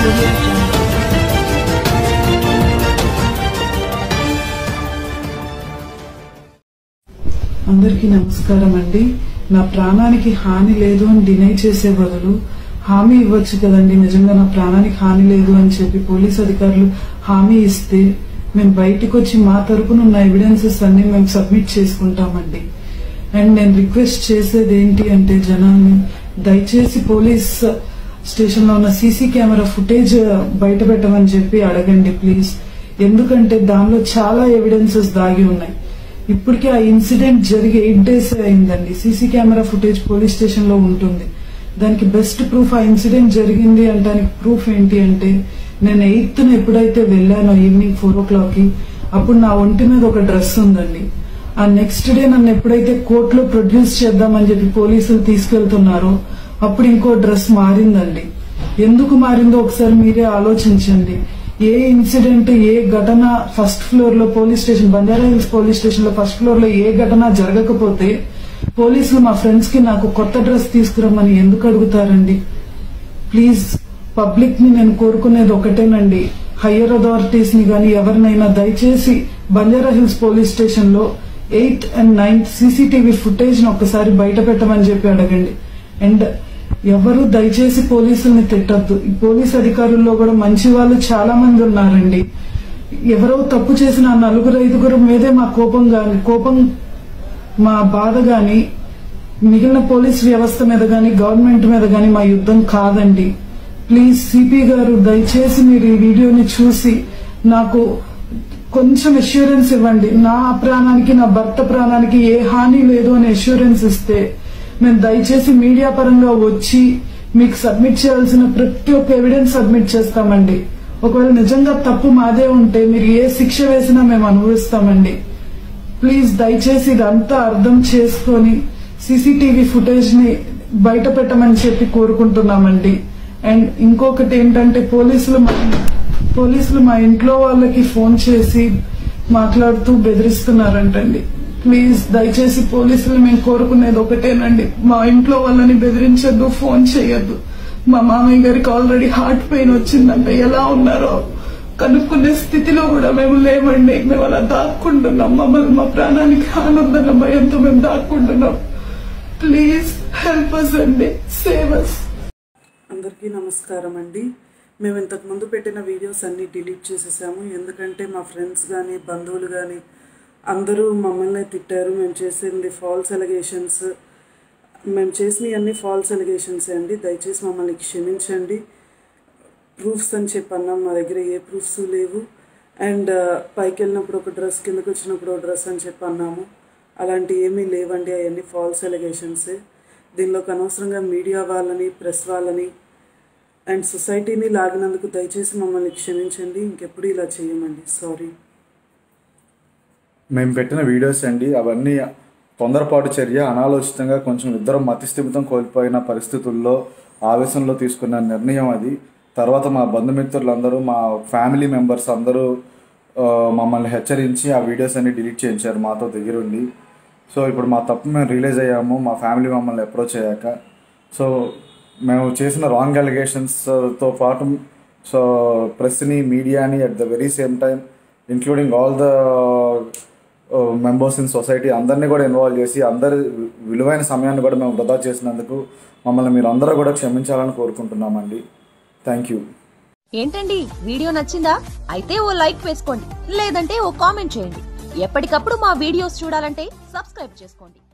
audio jungle. అందరికీ నమస్కారం అండి నా ప్రాణానికి హాని లేదు అని డినై చేసే బదులు హామీ ఇవ్వచ్చు కదండి నిజంగా నా ప్రాణానికి హాని లేదు అని చెప్పి పోలీస్ అధికారులు హామీ ఇస్తే మేము బయటకు వచ్చి మా తరపున ఉన్న ఎవిడెన్సెస్ అన్ని మేము సబ్మిట్ చేసుకుంటామండి అండ్ నేను రిక్వెస్ట్ చేసేది ఏంటి అంటే జనాన్ని దయచేసి పోలీస్ స్టేషన్ లో ఉన్న సీసీ కెమెరా ఫుటేజ్ బయట పెట్టమని చెప్పి అడగండి ప్లీజ్ ఎందుకంటే దానిలో చాలా ఎవిడెన్సెస్ దాగి ఉన్నాయి ఇప్పటికే ఆ ఇన్సిడెంట్ జరిగి ఎయిట్ డేస్ అయిందండి CC camera footage police station లో ఉంటుంది దానికి బెస్ట్ ప్రూఫ్ ఆ ఇన్సిడెంట్ జరిగింది అంటానికి ప్రూఫ్ ఏంటి అంటే నేను ఎయిత్ ఎప్పుడైతే వెళ్ళానో ఈవినింగ్ ఫోర్ ఓ క్లాక్ కి అప్పుడు నా ఒంటి మీద ఒక డ్రెస్ ఉందండి ఆ నెక్స్ట్ డే నన్ను ఎప్పుడైతే కోర్టులో ప్రొడ్యూస్ చేద్దామని చెప్పి పోలీసులు తీసుకెళ్తున్నారో అప్పుడు ఇంకో డ్రెస్ మారిందండి ఎందుకు మారిందో ఒకసారి మీరే ఆలోచించండి ఏ ఇన్సిడెంట్ ఏ ఘటన ఫస్ట్ ఫ్లోర్ లో police station Banjara Hills police station లో ఫస్ట్ ఫ్లోర్ లో ఏ ఘటన జరగకపోతే పోలీసులు మా ఫ్రెండ్స్ కి నాకు కొత్త డ్రెస్ తీసుకురమ్మని ఎందుకు అడుగుతారండి ప్లీజ్ పబ్లిక్ ని నేను కోరుకునేది ఒకటేనండి హయ్యర్ అథారిటీస్ ని గాని ఎవరినైనా దయచేసి బంజారా హిల్స్ పోలీస్ స్టేషన్ లో eighth and ninth CCTV footage ని ఒక్కసారి బయట పెట్టమని చెప్పి అడగండి అండ్ ఎవరు దయచేసి పోలీసుల్ని తిట్టద్దు ఈ పోలీస్ అధికారుల్లో కూడా మంచి వాళ్ళు చాలా మంది ఉన్నారండి ఎవరో తప్పు చేసిన ఆ నలుగురు ఐదుగురు మీదే మా కోపం గాని కోపం మా బాధ గాని మిగిలిన పోలీస్ వ్యవస్థ మీద గాని గవర్నమెంట్ మీద గాని మా యుద్ధం కాదండి ప్లీజ్ సిపి గారు దయచేసి మీరు ఈ వీడియోని చూసి నాకు కొంచెం అష్యూరెన్స్ ఇవ్వండి నా ప్రాణానికి నా భర్త ప్రాణానికి ఏ హాని లేదు అని అష్యూరెన్స్ ఇస్తే మేము దయచేసి మీడియా పరంగా వచ్చి మీకు సబ్మిట్ చేయాల్సిన ప్రతి ఒక్క ఎవిడెన్స్ సబ్మిట్ చేస్తామండి ఒకవేళ నిజంగా తప్పు మాదే ఉంటే మీరు ఏ శిక్ష వేసినా మేము అనుభవిస్తామండి ప్లీజ్ దయచేసి ఇదంతా అర్థం చేసుకొని సీసీటీవీ ఫుటేజ్ ని బయట పెట్టమని చెప్పి కోరుకుంటున్నామండి అండ్ ఇంకొకటి ఏంటంటే పోలీసులు మా పోలీసులు మా ఇంట్లో వాళ్ళకి ఫోన్ చేసి మాట్లాడుతూ బెదిరిస్తున్నారంటండి ప్లీజ్ దయచేసి పోలీసులు మేము కోరుకునేది ఒకటేనండి మా ఇంట్లో వాళ్ళని బెదిరించొద్దు ఫోన్ చేయొద్దు మా మామయ్య గారికి ఆల్రెడీ హార్ట్ పెయిన్ వచ్చిందంట ఎలా ఉన్నారో కనుక్కునే స్థితిలో కూడా మేము లేమండి మేము అలా దాక్కుంటున్నాం మమ్మల్ని మా ప్రాణానికి హానుందన్న భయంతో మేము దాక్కుంటున్నాం ప్లీజ్ హెల్ప్ అస్ అండి సేవ్ అస్ అందరికీ నమస్కారం అండి మేము ఇంతకు ముందు పెట్టిన వీడియోస్ అన్ని డిలీట్ చేసేసాము ఎందుకంటే మా ఫ్రెండ్స్ కానీ బంధువులు కానీ అందరూ మమ్మల్ని తిట్టారు మేము చేసింది ఫాల్స్ ఎలిగేషన్స్ మేము చేసినవి అన్ని ఫాల్స్ ఎలిగేషన్స్ అండి దయచేసి మమ్మల్ని క్షమించండి ప్రూఫ్స్ అని చెప్పి అన్నాం మా దగ్గర ఏ ప్రూఫ్స్ లేవు అండ్ పైకి వెళ్ళినప్పుడు ఒక డ్రెస్ కిందకి వచ్చినప్పుడు ఒక డ్రెస్ అని చెప్పి అన్నాము అలాంటి ఏమీ లేవండి అవన్నీ ఫాల్స్ ఎలిగేషన్సే దీనిలోకి అనవసరంగా మీడియా వాళ్ళని ప్రెస్ వాళ్ళని అండ్ సొసైటీని లాగినందుకు దయచేసి మమ్మల్ని క్షమించండి ఇంకెప్పుడు ఇలా చేయమండి సారీ మేము పెట్టిన వీడియోస్ అండి అవన్నీ తొందరపాటు చర్య అనాలోచితంగా కొంచెం ఇద్దరం మతిస్థిమితం కోల్పోయిన పరిస్థితుల్లో ఆవేశంలో తీసుకున్న నిర్ణయం అది తర్వాత మా బంధుమిత్రులందరూ మా ఫ్యామిలీ మెంబర్స్ అందరూ ఆ, మమ్మల్ని హెచ్చరించి ఆ వీడియోస్ అన్ని డిలీట్ చేయించారు మాతో దగ్గరుండి సో ఇప్పుడు మా తప్పు మేము రియలైజ్ అయ్యాము మా ఫ్యామిలీ మమ్మల్ని అప్రోచ్ అయ్యాక సో మేము చేసిన రాంగ్ అలిగేషన్స్తో పాటు సో ప్రెస్ని మీడియాని at the very same time including all the members in society అందరినీ కూడా ఇన్వాల్వ్ చేసి అందరి విలువైన సమయాన్ని కూడా మేము వృధా చేసినందుకు మమ్మల్ని మీరు అందరూ కూడా క్షమించాలని కోరుకుంటున్నామండి థ్యాంక్ యూ ఏంటండి వీడియో నచ్చిందా అయితే ఓ లైక్ వేసుకోండి లేదంటే ఓ కామెంట్ చేయండి ఎప్పటికప్పుడు మా వీడియోస్ చూడాలంటే సబ్స్క్రైబ్ చేసుకోండి